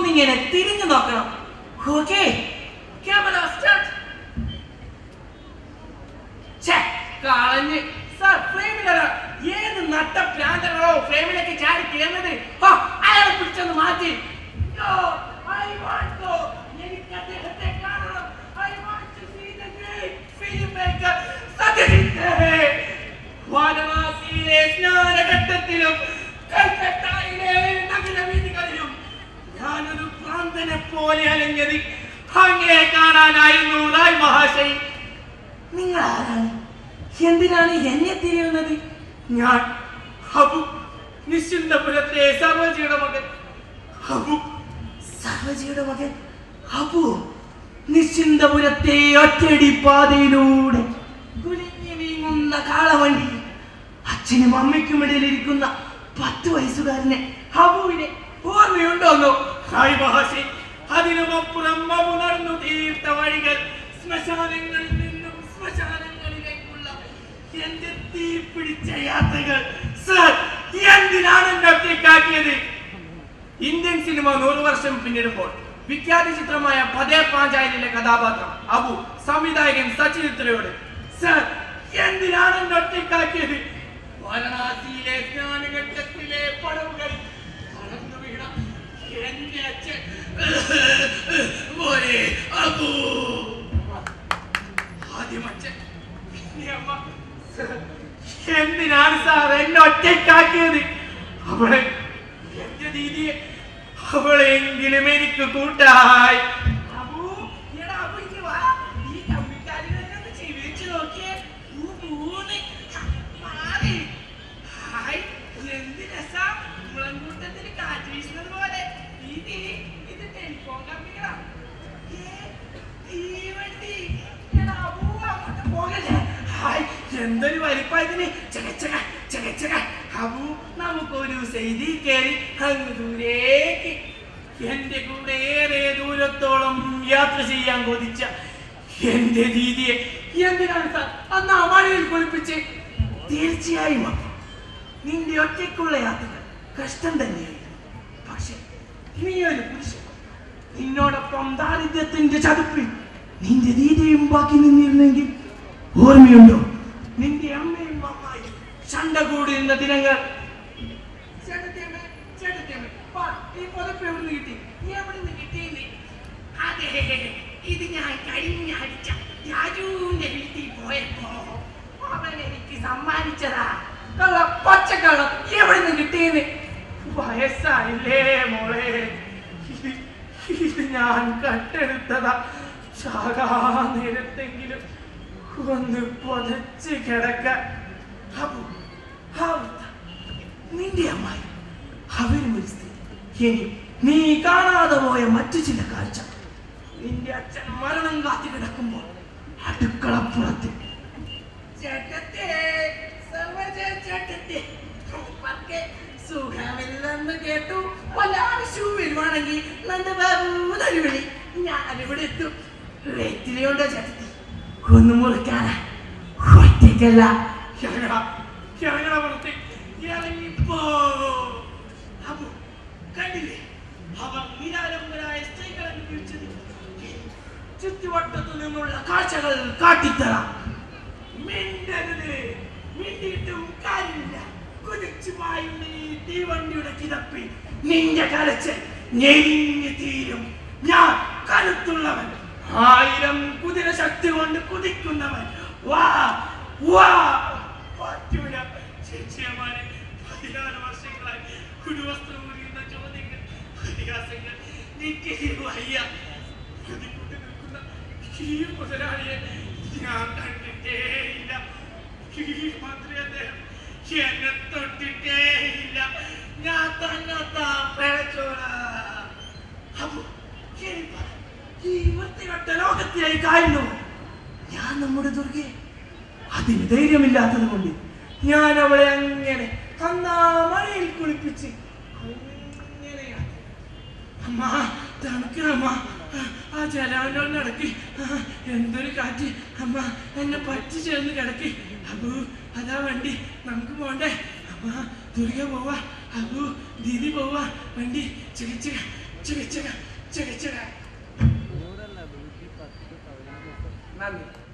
ഒന്നിങ്ങനെ തിരിഞ്ഞു നോക്കണം ഓക്കെ ക്യാമറ സ്റ്റാർട്ട് കളഞ്ഞ് സാർ ഫ്രെയിമിലല്ല ഏത് നട്ട പ്രാന്തകളോ ഫ്രെയിമിലേക്ക് ചാടി കയറുന്നത് ഹോ, അയാളെ പിടിച്ചൊന്ന് മാറ്റി No, I want to. എനിക്ക് അദ്ദേഹത്തെ കാണണം. I want to see the great filmmaker Satyajit. വാരണാസിയിലെ സ്നാനഘട്ടത്തിലും കൽക്കട്ടയിലെ നഗരവീഥികളിലും ഞാനൊരു ഭ്രാന്തനെ പോലെ അലഞ്ഞത് അങ്ങേ കാണാനായിരുന്നു റായ് മഹാശൈ നിങ്ങൾ ആരാണ് എന്തിനാണ് എന്നെ തിരിയുന്നത് ഞാൻ ഹബു നിശ്ചിന്തപുരത്തെ സർവജിയുടെ മകൻ ഹബു സർവജിയുടെ മകൻ ഹബു നിശ്ചിന്തപുരത്തെ ഒറ്റടി പാതയിലൂടെ കുലിഞ്ഞു നീങ്ങുന്ന കാളവണ്ടി അച്ഛനും അമ്മയ്ക്കും ഇടയിലിരിക്കുന്ന പത്ത് വയസ്സുകാരനെ ഹബുവിനെ ഓർമ്മയുണ്ടോന്നോ ഹായ് മഹാശി അതിനുമപ്പുറം അബു നടന്നു തീർത്ത വഴികൾ ശ്മശാനങ്ങളിൽ നിന്നും ശ്മശാനങ്ങളിലേക്കുള്ള എന്റെ തീ പിടിച്ച യാത്രകൾ സർ എന്തിനാണ് എന്നെ ഒറ്റയ്ക്കാക്കിയത് ഇന്ത്യൻ സിനിമ നൂറ് വർഷം പിന്നിടുമ്പോൾ വിഖ്യാത ചിത്രമായ പതേ പാഞ്ചായലിലെ കഥാപാത്രം അബു സംവിധായകൻ സച്ചിൻ ഉത്തരയോട് സർ എന്തിനാണ് എന്നെ ഒറ്റയ്ക്കാക്കിയത് വാരണാസിയിലെ സ്നാനഘട്ടത്തിലെ പടവുകൾ കടന്നു വീണ എന്റെ അച്ഛൻ മോനെ അബു ആദ്യം അച്ഛൻ പിന്നെ അമ്മ സർ, എന്തിനാണ് സാർ എന്നെ ഒറ്റയ്ക്കാക്കിയത് അവളെ എന്റെ ദീദിയെ അവളെങ്കിലും എനിക്ക് കൂട്ടായി അബു, എടാ അബു, ഇങ്ങ് വാ. ഈ കമ്പിക്കാരിനെ ഒന്ന് ചിരിച്ച് നോക്കിയേ. ഊ, ഊന്ന്. മാറി. ഹായ്, എന്ത് രസാ. മുളങ്കൂട്ടത്തിൽ കാറ്റ് വീശുന്നത് പോലെ. ദീദി, ഇത് ടെലിഫോൺ കമ്പികളാ. ഏ, തീവണ്ടി. എടാ അബു, അങ്ങോട്ട് പോകല്ലേ. ഹായ്, എന്തൊരു വലിപ്പതിന് ചകച്ചക ചകച്ചക അബു നമുക്കൊരു സെയ്തി കയറി അങ്ങ് ദൂരേക്ക് എന്റെ കൂടെ ഏറെ ദൂരത്തോളം യാത്ര ചെയ്യാൻ കൊതിച്ച എന്റെ രീതിയെ എന്തിനാണ് സാർ അന്ന് ആ മഴയിൽ കുളിപ്പിച്ച് തീർച്ചയായും അപ്പ നിന്റെ ഒറ്റയ്ക്കുള്ള യാത്രകൾ കഷ്ടം തന്നെയായിരുന്നു പക്ഷെ നീ ഒരു പുരുഷൻ നിന്നോടൊപ്പം ദാരിദ്ര്യത്തിന്റെ ചതുപ്പിൽ നിന്റെ ദീദയും ബാക്കി നിന്നിരുന്നെങ്കിൽ ഓർമ്മയുണ്ടോ നിന്റെ അമ്മയും അമ്മായി ചണ്ട കൂടിയിരുന്ന ദിനങ്ങൾ ചേട്ടത്തിയമ്മേ, ചേട്ടത്തിയമ്മേ, വാ, ഈ പുതപ്പ് എവിടുന്ന് കിട്ടി? നീ എവിടുന്ന് കിട്ടിയെന്ന്? അതെ, ഇത് ഞാൻ കഴിഞ്ഞ ആഴ്ച രാജുവിന്റെ വീട്ടിൽ പോയപ്പോ അവൻ എനിക്ക് സമ്മാനിച്ചതാ കള്ള പച്ചക്കള്ളം എവിടുന്ന് കിട്ടിയെന്ന് വയസ്സായില്ലേ മോളെ ഇത് ഇത് ഞാൻ കട്ടെടുത്തതാ ശാകാ നേരത്തെങ്കിലും ഒന്ന് പൊതച്ച് കിടക്കാൻ അപ്പോ അവസ്ഥ നിന്റെ അമ്മായി അവരും ഒരു സ്ത്രീ ഇനി നീ കാണാതെ പോയ മറ്റു ചില കാഴ്ച നിന്റെ അച്ഛൻ മരണം കാത്തി കിടക്കുമ്പോൾ അടുക്കളപ്പുറത്ത് ചേട്ടത്തെ സർവജ ചേട്ടത്തെ ഉപ്പക്ക് സുഖമില്ലെന്ന് കേട്ടു വല്ല ആവശ്യവും വരുവാണെങ്കിൽ നന്റെ ബാബു തരുവിളി ഞാനിവിടെ എത്തും വെറ്റിലുണ്ടോ ചേട്ടത്തി കൊന്നു മുറിക്കാനാ ഒറ്റയ്ക്കല്ല ഞങ്ങളാ ഞങ്ങളെ പുറത്ത് ഇറങ്ങിപ്പോ അപ്പോ കണ്ടില്ലേ അവർ നിരാലംബരായ സ്ത്രീകളെ ഉപയോഗിച്ചത് ചുറ്റുവട്ടത്തു നിന്നുള്ള കാഴ്ചകൾ കാട്ടിത്തരാം മിണ്ടരുത് മിണ്ടിയിട്ടും കാര്യമില്ല കുതിച്ചു പായുന്ന ഈ തീവണ്ടിയുടെ കിതപ്പിൽ നിന്റെ കരച്ച് ഞെരിഞ്ഞു തീരും ഞാൻ കരുത്തുള്ളവൻ ആയിരം കുതിര ശക്തി കൊണ്ട് കുതിക്കുന്നവൻ വാ വാ പറ്റൂല ചേച്ചിയമാരെ പതിനാറ് വർഷങ്ങളായി കുടുവസ്ത്രം മുറിയുന്ന ചോദ്യങ്ങൾ പരിഹാസങ്ങൾ നിക്ക് വയ്യ പ്രതികൂട്ടി നിൽക്കുന്ന ഈ മുതലാളിയെ ഞാൻ കണ്ടിട്ടേയില്ല ഈ മാത്രമേ അദ്ദേഹം എന്നെ തൊട്ടിട്ടേയില്ല ഞാൻ തന്നെ പിഴച്ചോള അപ്പൊ ശരി പറ. ഈ വൃത്തികെട്ട ലോകത്തിലേക്കായിരുന്നു ഞാൻ നമ്മുടെ ദുർഗയെ അതിന് ധൈര്യമില്ലാത്തത് കൊണ്ട് ഞാൻ അവളെ അങ്ങനെ അന്നാ മഴയിൽ കുളിപ്പിച്ച് അങ്ങനെയാണ് അമ്മ തണുക്കമ്മ ആ ജലവൻ്റെ നടക്കി എന്തൊരു കാറ്റ് അമ്മ എന്നെ പറ്റി ചേർന്ന് കിടക്കി അബു അതാ വണ്ടി നമുക്ക് പോണ്ടേ അമ്മ ദുർഗ പോവാ അബു ദീദി പോവാ വണ്ടി ചിക ചിക ചിക ചിക ചിക ചിക നന്ദി